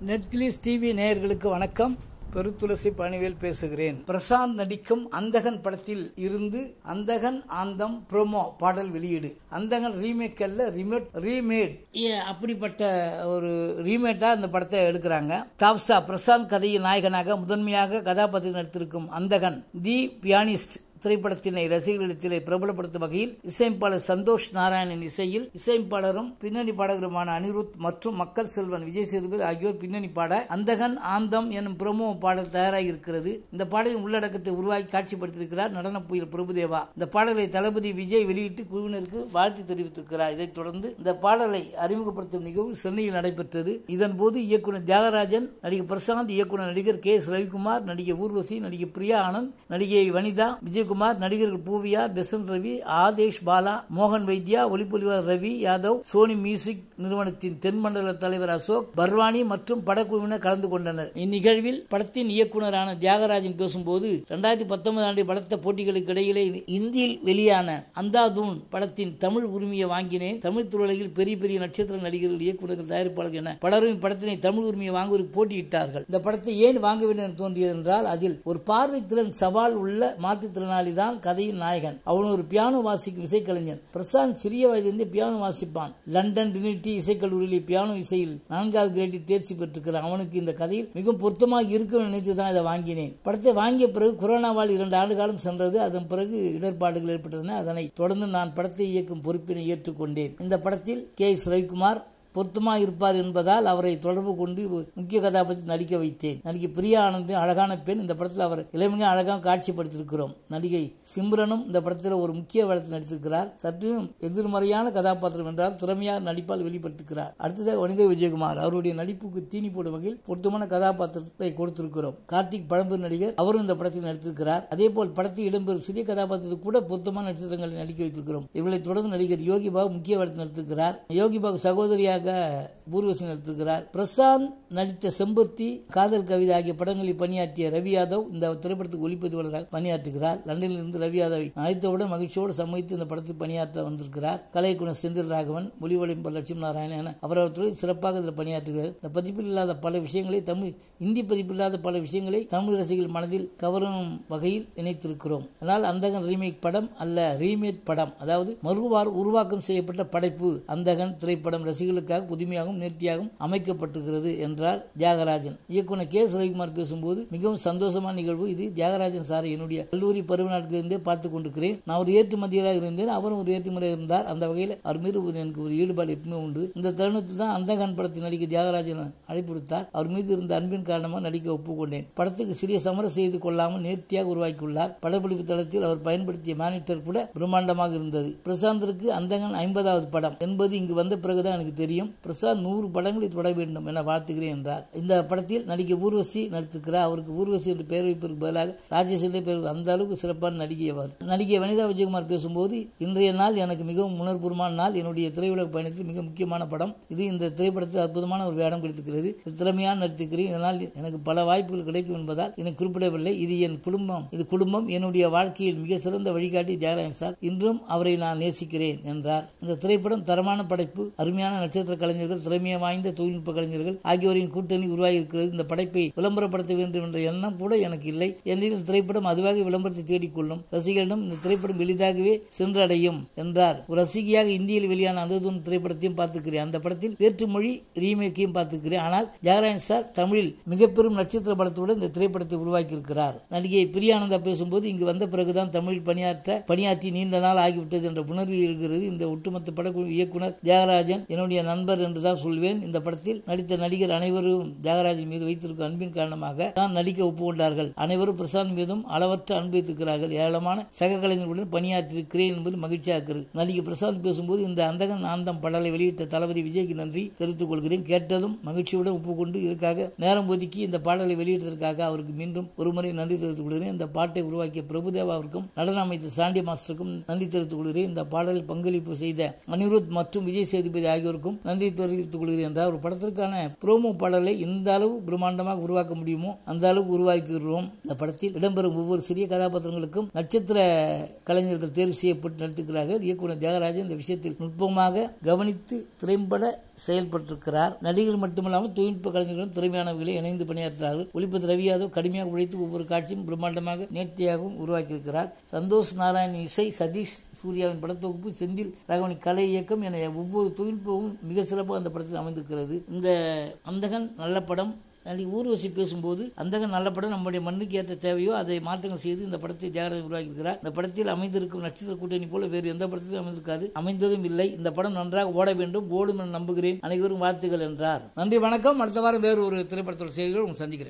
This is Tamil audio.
நெட்கிலிஸ் டிவி நேயர்களுக்கு வணக்கம் பெருத்துளசி பணிவேல் பேசுகிறேன் பிரசாந்த் நடிக்கும் அந்தகன் படத்தில் இருந்து அந்தகன் ஆந்தம் ப்ரோமோ பாடல் வெளியீடு அந்தகன் ரீமேக் அல்ல ரிமேட் ரீமேட் அப்படிப்பட்ட ஒரு ரீமேட்டா இந்த படத்தை எடுக்கிறாங்க டாப்ஸா பிரசாந்த் கதையின் நாயகனாக முதன்மையாக கதாபாத்திரம் நடித்திருக்கும் அந்தகன் தி பியானிஸ்ட் திரைப்படத்தினை ரசிகர்களிடத்திலே பிரபலப்படுத்தும் வகையில் இசையமைப்பாளர் சந்தோஷ் நாராயணன் இசையில் இசையமைப்பாளரும் பின்னணி பாடகருமான அனிருத் மற்றும் மக்கள் செல்வன் விஜய் சேதுபதி ஆகியோர் பின்னணி பாட அந்தகன் ஆந்தம் எனும் பிரமோ பாடல் தயாராகி இருக்கிறது இந்த பாடலின் உள்ளடக்கத்தை உருவாக்கி காட்சிப்படுத்தியிருக்கிறார் நடன புயல் பிரபுதேவா இந்த பாடலை தளபதி விஜய் வெளியிட்டு குழுவினருக்கு வாழ்த்து தெரிவித்திருக்கிறார் இதைத் தொடர்ந்து இந்த பாடலை அறிமுகப்படுத்தும் நிகழ்வு சென்னையில் நடைபெற்றது இதன் போது இயக்குனர் தியாகராஜன் நடிகர் பிரசாந்த் இயக்குனர் நடிகர் கே எஸ் ரவிக்குமார் நடிகை ஊர்வசி நடிகை பிரியா ஆனந்த் நடிகை வனிதா விஜய் விஜயகுமார் நடிகர்கள் பூவியா பெசன் ரவி ஆதேஷ் பாலா மோகன் வைத்யா ஒளிப்பொலிவார் ரவி யாதவ் சோனி மியூசிக் நிறுவனத்தின் தென்மண்டல தலைவர் அசோக் பர்வானி மற்றும் படக்குழுவினர் கலந்து கொண்டனர் இந்நிகழ்வில் படத்தின் இயக்குநரான தியாகராஜன் பேசும்போது இரண்டாயிரத்தி பத்தொன்பது ஆண்டு பலத்த போட்டிகளுக்கு இடையிலே இந்தியில் வெளியான அந்தாதூன் படத்தின் தமிழ் உரிமையை வாங்கினேன் தமிழ் துறையில் பெரிய பெரிய நட்சத்திர நடிகர்கள் இயக்குநர்கள் தயாரிப்பாளர்கள் என பலரும் இப்படத்தினை தமிழ் உரிமையை வாங்குவதற்கு போட்டியிட்டார்கள் இந்த படத்தை ஏன் வாங்க வேண்டும் என்று தோன்றியது என்றால் அதில் ஒரு பார்வை திறன் சவால் உள்ள மாற்றுத்திறனாளி தான் கதையின் நாயகன் அவன் ஒரு பியானோ வாசிக்கும் இசைக்கலைஞன் பிரசாந்த் சிறிய வயதிலிருந்து பியானோ வாசிப்பான் லண்டன் டிரினிட்டி இசைக்கல்லூரியில் பியானோ இசையில் நான்காவது கிரேடில் தேர்ச்சி பெற்றிருக்கிறான் அவனுக்கு இந்த கதையில் மிகவும் பொருத்தமாக இருக்கும் நினைத்து தான் இதை வாங்கினேன் படத்தை வாங்கிய பிறகு கொரோனாவால் இரண்டு ஆண்டு காலம் சென்றது அதன் பிறகு இடர்பாடுகள் ஏற்பட்டன அதனை தொடர்ந்து நான் படத்தை இயக்கும் பொறுப்பினை ஏற்றுக்கொண்டேன் இந்த படத்தில் கே எஸ் ரவிக்குமார் பொருத்தமாக இருப்பார் என்பதால் அவரை தொடர்பு கொண்டு முக்கிய கதாபாத்திரத்தில் நடிக்க வைத்தேன் நடிகை பிரியா ஆனந்த் அழகான பெண் இந்த படத்தில் அவர் இளமையாக அழகாக காட்சிப்படுத்தியிருக்கிறோம் நடிகை சிம்ரனும் இந்த படத்தில் ஒரு முக்கிய வேடத்தில் நடித்திருக்கிறார் சற்றும் எதிர்மறையான கதாபாத்திரம் என்றால் திறமையாக நடிப்பால் வெளிப்படுத்துகிறார் அடுத்ததாக வனிதா விஜயகுமார் அவருடைய நடிப்புக்கு தீனி போடும் வகையில் பொருத்தமான கதாபாத்திரத்தை கொடுத்திருக்கிறோம் கார்த்திக் பழம்பெரும் நடிகர் அவரும் இந்த படத்தில் நடித்திருக்கிறார் அதே போல் படத்தில் இடம்பெறும் சிறிய கதாபாத்திரத்தில் கூட பொருத்தமான நட்சத்திரங்களை நடிக்க வைத்திருக்கிறோம் இவர்களை தொடர்ந்து நடிகர் யோகி பாபு முக்கிய வேடத்தில் நடித்திருக்கிறார் யோகி பாபு சகோதரியாக பூர்வசி நடித்திருக்கிறார் பிரசாந்த் நடித்த செம்பருத்தி காதல் கவிதை ஆகிய படங்களில் பணியாற்றிய ரவி யாதவ் இந்த திரைப்படத்துக்கு ஒளிப்பதிவாளராக பணியாற்றுகிறார் லண்டனில் இருந்து ரவி யாதவை அழைத்தவுடன் மகிழ்ச்சியோடு சம்மதித்து இந்த படத்தில் பணியாற்ற வந்திருக்கிறார் கலைக்குணர் செந்தில் ராகவன் ஒளிவழிம்பர் லட்சுமி நாராயணன் என அவரவர் துறை சிறப்பாக இதில் பணியாற்றுகிறார் இந்த பதிப்பில் இல்லாத பல விஷயங்களை தமிழ் இந்தி பதிப்பில் இல்லாத பல விஷயங்களை தமிழ் ரசிகர்கள் மனதில் கவரும் வகையில் இணைத்திருக்கிறோம் ஆனால் அந்தகன் ரீமேக் படம் அல்ல ரீமேக் படம் அதாவது மறுவார் உருவாக்கம் செய்யப்பட்ட படைப்பு அந்தகன் திரைப்படம் ரசிகர்களுக்காக புதுமையாகவும் நேர்த்தியாகவும் அமைக்கப்பட்டிருக்கிறது என்றார் தியாகராஜன் இயக்குனர் கே ரவிக்குமார் பேசும்போது மிகவும் சந்தோஷமான நிகழ்வு இது தியாகராஜன் சார் என்னுடைய கல்லூரி பருவ நாட்களிலிருந்தே பார்த்து கொண்டிருக்கிறேன் நான் ஒரு ஏற்றுமதியராக இருந்தேன் அவரும் ஒரு ஏற்றுமதியாக இருந்தார் அந்த வகையில் அவர் மீது ஒரு எனக்கு ஒரு ஈடுபாடு எப்பவுமே உண்டு இந்த தருணத்தில் தான் அந்தகன் படத்தில் நடிக்க தியாகராஜன் அழைப்பு விடுத்தார் அவர் மீது இருந்த அன்பின் காரணமாக நடிக்க ஒப்புக்கொண்டேன் படத்துக்கு சிறிய சமரம் செய்து கொள்ளாமல் நேர்த்தியாக உருவாக்கியுள்ளார் படப்பிடிப்பு தளத்தில் அவர் பயன்படுத்திய மானிட்டர் கூட பிரம்மாண்டமாக இருந்தது பிரசாந்திற்கு அந்தகன் ஐம்பதாவது படம் என்பது இங்கு வந்த பிறகுதான் எனக்கு தெரியும் பிரசாந்த் நூறு படங்களை தொட வேண்டும் என வாழ்த்துகிறேன் என்றார் இந்த படத்தில் நடிகை ஊர்வசி நடித்திருக்கிறார் அவருக்கு ஊர்வசி என்று பெயர் வைப்பதற்கு பதிலாக ராஜேஷ் என்று பெயர் அந்த அளவுக்கு சிறப்பான நடிகை அவர் நடிகை வனிதா விஜயகுமார் பேசும்போது இன்றைய நாள் எனக்கு மிகவும் உணர்வுபூர்வமான நாள் என்னுடைய திரையுலக பயணத்தில் மிக முக்கியமான படம் இது இந்த திரைப்படத்தில் அற்புதமான ஒரு வேடம் கிடைத்திருக்கிறது திறமையான நடித்திருக்கிறேன் இதனால் எனக்கு பல வாய்ப்புகள் கிடைக்கும் என்பதால் எனக்கு குறிப்பிடவில்லை இது என் குடும்பம் இது குடும்பம் என்னுடைய வாழ்க்கையில் மிக சிறந்த வழிகாட்டி தியாகராஜன் சார் இன்றும் அவரை நான் நேசிக்கிறேன் என்றார் இந்த திரைப்படம் தரமான படைப்பு அருமையான நட்சத்திர கலைஞர்கள் திறமைய வாய்ந்த தொழில்நுட்ப கலைஞர்கள் ஆகியோரின் கூட்டணி உருவாகி இருக்கிறது இந்த படைப்பை விளம்பரப்படுத்த வேண்டும் என்ற எண்ணம் கூட எனக்கு இல்லை ஏனெனில் இந்த திரைப்படம் அதுவாக விளம்பரத்தை தேடிக்கொள்ளும் ரசிகர்களிடம் இந்த திரைப்படம் எளிதாகவே சென்றடையும் என்றார் ஒரு ரசிகையாக இந்தியில் வெளியான அந்த திரைப்படத்தையும் பார்த்திருக்கிறேன் அந்த படத்தில் வேற்றுமொழி ரீமேக்கையும் பார்த்திருக்கிறேன் ஆனால் ஜெகராஜன் சார் தமிழில் மிக பெரும் நட்சத்திர படத்துடன் இந்த திரைப்படத்தை உருவாக்கி இருக்கிறார் நடிகை பிரியானந்தா பேசும்போது இங்கு வந்த பிறகுதான் தமிழில் பணியாற்ற பணியாற்றி நீண்ட நாள் ஆகிவிட்டது என்ற உணர்வு இருக்கிறது இந்த ஒட்டுமொத்த படக்குழு இயக்குனர் தியாகராஜன் என்னுடைய நண்பர் என்றுதான் சொல்வேன் இந்த படத்தில் நடித்த நடிகர் அனைவரும் தியாகராஜன் மீது வைத்திருக்கும் அன்பின் காரணமாக தான் நடிக்க ஒப்புக்கொண்டார்கள் அனைவரும் பிரசாந்த் மீதும் அளவற்ற அன்பு வைத்திருக்கிறார்கள் ஏராளமான சக கலைஞர்களுடன் பணியாற்றிருக்கிறேன் என்பது மகிழ்ச்சியாக இருக்கிறது நடிகை பிரசாந்த் பேசும்போது இந்த அந்தகன் ஆந்தம் படலை வெளியிட்ட தளபதி விஜய்க்கு நன்றி தெரிவித்துக் கொள்கிறேன் கேட்டதும் மகிழ்ச்சியுடன் ஒப்புக்கொண்டு இதற்காக நேரம் ஒதுக்கி இந்த பாடலை வெளியிட்டதற்காக அவருக்கு மீண்டும் ஒருமுறை நன்றி தெரிவித்துக் கொள்கிறேன் இந்த பாட்டை உருவாக்கிய பிரபுதேவாவிற்கும் நடன அமைத்த சாண்டி மாஸ்டருக்கும் நன்றி தெரிவித்துக் கொள்கிறேன் இந்த பாடலில் பங்களிப்பு செய்த அனிருத் மற்றும் விஜய் சேதுபதி ஆகியோருக்கும் நன்றி தெரிவித்துக் கொள்கிறேன் என்றார் ஒரு படத்திற்கான ப்ரோமோ பாடலை இந்த அளவு பிரம்மாண்டமாக உருவாக்க முடியுமோ அந்த அளவுக்கு உருவாக்கிடுவோம் இந்த படத்தில் இடம்பெறும் ஒவ்வொரு சிறிய கதாபாத்திரங்களுக்கும் நட்சத்திர கலைஞர்கள் தேர்வு செய்யப்பட்டு நடித்திருக்கிறார்கள் இயக்குனர் தியாகராஜன் இந்த விஷயத்தில் நுட்பமாக கவனித்து திறம்பட செயல்பட்டிருக்கிறார் நடிகர்கள் மட்டுமல்லாமல் தொழில்நுட்ப கலைஞர்களும் திறமையானவர்களை இணைந்து பணியாற்றுகிறார்கள் ஒளிப்பதி ரவி யாதவ் கடுமையாக உழைத்து ஒவ்வொரு காட்சியும் பிரம்மாண்டமாக நேர்த்தியாகவும் உருவாக்கியிருக்கிறார் சந்தோஷ் நாராயண் இசை சதீஷ் சூர்யாவின் படத்தொகுப்பு செந்தில் ராகவனி கலை இயக்கம் என ஒவ்வொரு தொழில்நுட்பமும் மிக சிறப்பாக அந்த படத்தில் அமைந்திருக்கிறது இந்த அந்தகன் நல்ல படம் நடி ஊர்வசி பேசும்போது அந்தகன் நல்ல படம் நம்முடைய மண்ணுக்கு ஏற்ற தேவையோ அதை மாற்றங்கள் செய்து இந்த படத்தை தியாகராஜன் உருவாக்கியிருக்கிறார் இந்த படத்தில் அமைந்திருக்கும் நட்சத்திர கூட்டணி போல வேறு எந்த படத்திலும் அமைந்திருக்காது அமைந்ததும் இல்லை இந்த படம் நன்றாக ஓட வேண்டும் ஓடும் என நம்புகிறேன் அனைவரும் வாழ்த்துகள் என்றார் நன்றி வணக்கம் அடுத்த வாரம் வேறு ஒரு திரைப்படத்தோட செய்திகள் உங்களை சந்திக்கிறேன்